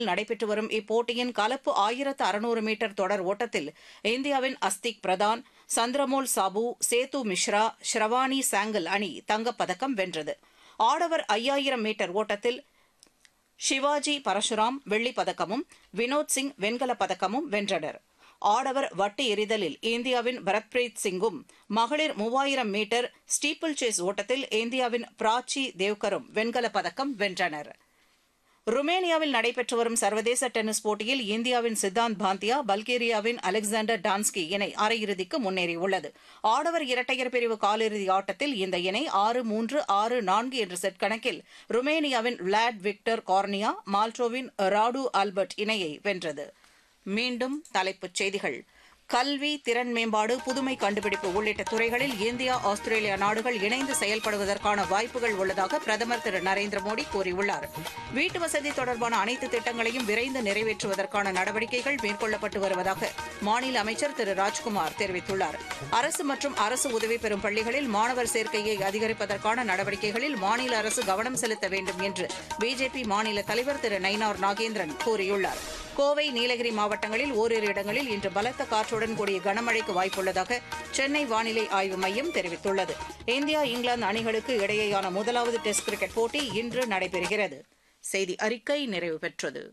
நடைபெற்று வரும் இப்போட்டியின் கலப்பு ஆயிரத்து அறுநூறு மீட்டர் தொடர் ஓட்டத்தில் இந்தியாவின் அஸ்திக் பிரதான் சந்திரமோல் சாபு சேது மிஸ்ரா ஷ்ரவானி சாங்கல் அணி தங்கப்பதக்கம் வென்றது ஆடவர் ஐயாயிரம் மீட்டர் ஓட்டத்தில் சிவாஜி பரசுராம் வெள்ளிப் பதக்கமும் வினோத் சிங் வெண்கலப் பதக்கமும் வென்றனர் ஆடவர் வட்டு எறிதலில் இந்தியாவின் பரத்பிரீத் சிங்கும் மகளிர் மூவாயிரம் மீட்டர் ஸ்டீப்பிள் சேஸ் ஓட்டத்தில் இந்தியாவின் பிராச்சி தேவ்கரும் வெண்கலப் பதக்கம் வென்றனர் ருமேனியாவில் நடைபெற்று வரும் சர்வதேச டென்னிஸ் போட்டியில் இந்தியாவின் சித்தாந்த் பாந்தியா பல்கேரியாவின் அலெக்சாண்டர் டான்ஸ்கி இணை அரையிறுதிக்கு முன்னேறியுள்ளது ஆடவர் இரட்டையர் பிரிவு காலிறுதி ஆட்டத்தில் இந்த இணை ஆறு மூன்று ஆறு நான்கு என்ற செட் கணக்கில் ருமேனியாவின் விளாட் விக்டர் கார்னியா மால்டோவின் ராடு ஆல்பர்ட் இணையை வென்றது மீண்டும் தலைப்புச் செய்திகள் கல்வி திறன் மேம்பாடு புதுமை கண்டுபிடிப்பு உள்ளிட்ட துறைகளில் இந்தியா ஆஸ்திரேலியா நாடுகள் இணைந்து செயல்படுவதற்கான வாய்ப்புகள் உள்ளதாக பிரதமர் திரு நரேந்திர மோடி கூறியுள்ளார் வீட்டு வசதி தொடர்பான அனைத்து திட்டங்களையும் விரைந்து நிறைவேற்றுவதற்கான நடவடிக்கைகள் மேற்கொள்ளப்பட்டு வருவதாக மாநில அமைச்சர் திரு ராஜ்குமார் தெரிவித்துள்ளார் அரசு மற்றும் அரசு உதவி பெறும் பள்ளிகளில் மாணவர் சேர்க்கையை அதிகரிப்பதற்கான நடவடிக்கைகளில் மாநில அரசு கவனம் செலுத்த வேண்டும் என்று பிஜேபி மாநில தலைவர் திரு நயினார் நாகேந்திரன் கூறியுள்ளார் கோவை நீலகிரி மாவட்டங்களில் ஓரிரு இடங்களில் இன்று பலத்த காற்றுடன் கூடிய கனமழைக்கு வாய்ப்புள்ளதாக சென்னை வானிலை ஆய்வு மையம் தெரிவித்துள்ளது இந்தியா இங்கிலாந்து அணிகளுக்கு இடையேயான முதலாவது டெஸ்ட் கிரிக்கெட் போட்டி இன்று நடைபெறுகிறது செய்தி அறிக்கை நிறைவு பெற்றது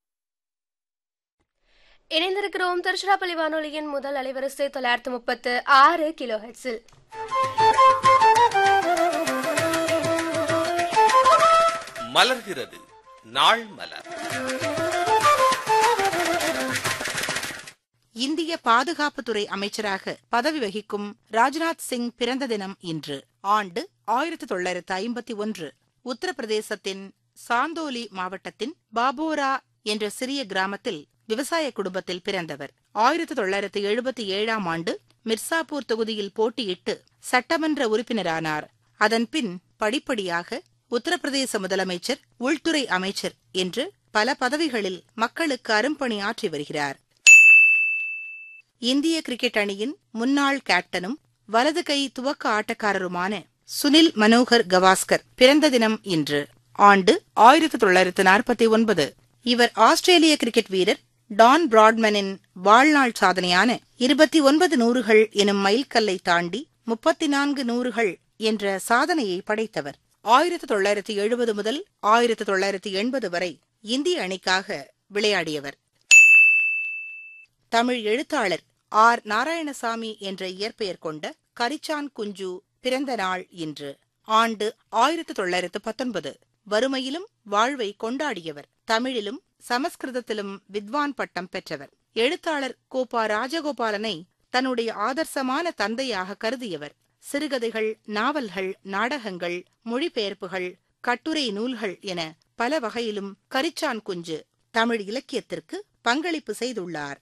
இணைந்திருக்கிறோம் திருச்சிராப்பள்ளி வானொலியின் முதல் அலைவரிசை தொள்ளாயிரத்து முப்பத்து ஆறு கிலோ ஹெட்ஸில் மலர்கிறது நாள் மலர் இந்திய பாதுகாப்புத்துறை அமைச்சராக பதவி வகிக்கும் ராஜ்நாத் சிங் பிறந்த தினம் இன்று ஆண்டு ஆயிரத்தி தொள்ளாயிரத்து ஐம்பத்தி ஒன்று உத்தரப்பிரதேசத்தின் சாந்தோலி மாவட்டத்தின் பாபோரா என்ற சிறிய கிராமத்தில் விவசாய குடும்பத்தில் பிறந்தவர் ஆயிரத்தி தொள்ளாயிரத்து எழுபத்தி ஏழாம் ஆண்டு மிர்சாப்பூர் தொகுதியில் போட்டியிட்டு சட்டமன்ற உறுப்பினரானார் அதன்பின் படிப்படியாக உத்தரப்பிரதேச முதலமைச்சர் உள்துறை அமைச்சர் என்று பல பதவிகளில் மக்களுக்கு அரும்பணி ஆற்றி வருகிறார் இந்திய கிரிக்கெட் அணியின் முன்னாள் கேப்டனும் வலது கை துவக்க ஆட்டக்காரருமான சுனில் மனோகர் கவாஸ்கர் பிறந்த தினம் இன்று ஆண்டு ஆயிரத்தி தொள்ளாயிரத்து நாற்பத்தி ஒன்பது இவர் ஆஸ்திரேலிய கிரிக்கெட் வீரர் டான் பிராட்மனின் வாழ்நாள் சாதனையான இருபத்தி ஒன்பது நூறுகள் எனும் மைல்கல்லை தாண்டி முப்பத்தி நான்கு நூறுகள் என்ற சாதனையை படைத்தவர் ஆயிரத்தி தொள்ளாயிரத்தி எழுபது முதல் ஆயிரத்தி தொள்ளாயிரத்தி எண்பது வரை இந்திய அணிக்காக விளையாடியவர் தமிழ் எழுத்தாளர் ஆர் நாராயணசாமி என்ற இயற்பெயர் கொண்ட கரிச்சான் குஞ்சு பிறந்த நாள் இன்று ஆண்டு ஆயிரத்தி தொள்ளாயிரத்து பத்தொன்பது வறுமையிலும் வாழ்வை கொண்டாடியவர் தமிழிலும் சமஸ்கிருதத்திலும் வித்வான் பட்டம் பெற்றவர் எழுத்தாளர் கோபா ராஜகோபாலனை தன்னுடைய ஆதர்சமான தந்தையாக கருதியவர் சிறுகதைகள் நாவல்கள் நாடகங்கள் மொழிபெயர்ப்புகள் கட்டுரை நூல்கள் என பல வகையிலும் கரிச்சான் குஞ்சு தமிழ் இலக்கியத்திற்கு பங்களிப்பு செய்துள்ளார்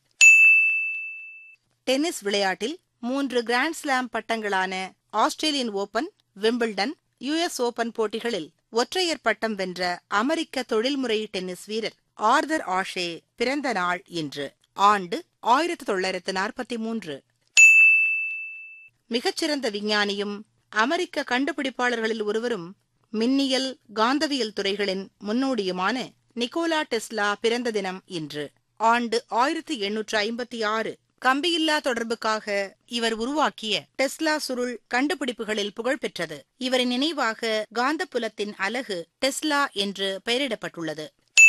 டென்னிஸ் விளையாட்டில் மூன்று கிராண்ட் ஸ்லாம் பட்டங்களான Australian Open Wimbledon US Open போட்டிகளில் ஒற்றையர் பட்டம் வென்ற அமெரிக்க தொழில்முறை டென்னிஸ் வீரர் ஆர்தர் ஆஷே பிறந்த நாள் இன்று ஆண்டு ஆயிரத்தி தொள்ளாயிரத்து நாற்பத்தி மூன்று மிகச்சிறந்த விஞ்ஞானியும் அமெரிக்க கண்டுபிடிப்பாளர்களில் ஒருவரும் மின்னியல் காந்தவியல் துறைகளின் முன்னோடியுமான நிக்கோலா டெஸ்லா பிறந்த தினம் இன்று ஆண்டு ஆயிரத்தி எண்ணூற்று ஐம்பத்தி ஆறு கம்பியில்லா தொடர்புக்காக இவர் உருவாக்கிய டெஸ்லா சுருள் கண்டுபிடிப்புகளில் புகழ்பெற்றது இவரின் நினைவாக காந்தப்புலத்தின் அலகு டெஸ்லா என்று பெயரிடப்பட்டுள்ளது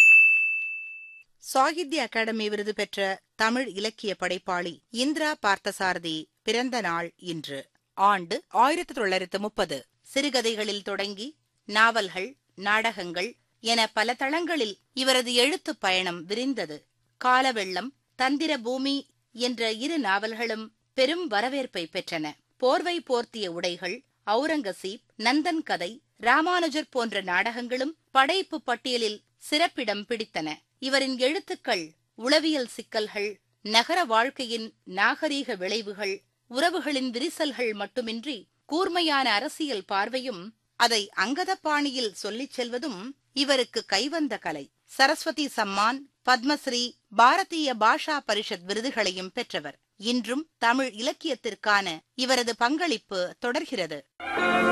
சாகித்ய அகாடமி விருது பெற்ற தமிழ் இலக்கிய படைப்பாளி இந்திரா பார்த்தசாரதி பிறந்த நாள் இன்று ஆண்டு ஆயிரத்தி தொள்ளாயிரத்து முப்பது சிறுகதைகளில் தொடங்கி நாவல்கள் நாடகங்கள் என பல தளங்களில் இவரது எழுத்துப் பயணம் விரிந்தது காலவெள்ளம் தந்திர பூமி என்ற இரு நாவல்களும் பெரும் வரவேற்பை பெற்றன போர்வை போர்த்திய உடைகள் அவுரங்கசீப் நந்தன் கதை ராமானுஜர் போன்ற நாடகங்களும் படைப்பு பட்டியலில் சிறப்பிடம் பிடித்தன இவரின் எழுத்துக்கள் உளவியல் சிக்கல்கள் நகர வாழ்க்கையின் நாகரீக விளைவுகள் உறவுகளின் விரிசல்கள் மட்டுமின்றி கூர்மையான அரசியல் பார்வையும் அதை அங்கத பாணியில் சொல்லிச் செல்வதும் இவருக்கு கைவந்த கலை சரஸ்வதி சம்மான் பத்மஸ்ரீ பாரதிய பாஷா பரிஷத் விருதுகளையும் பெற்றவர் இன்றும் தமிழ் இலக்கியத்திற்கான இவரது பங்களிப்பு தொடர்கிறது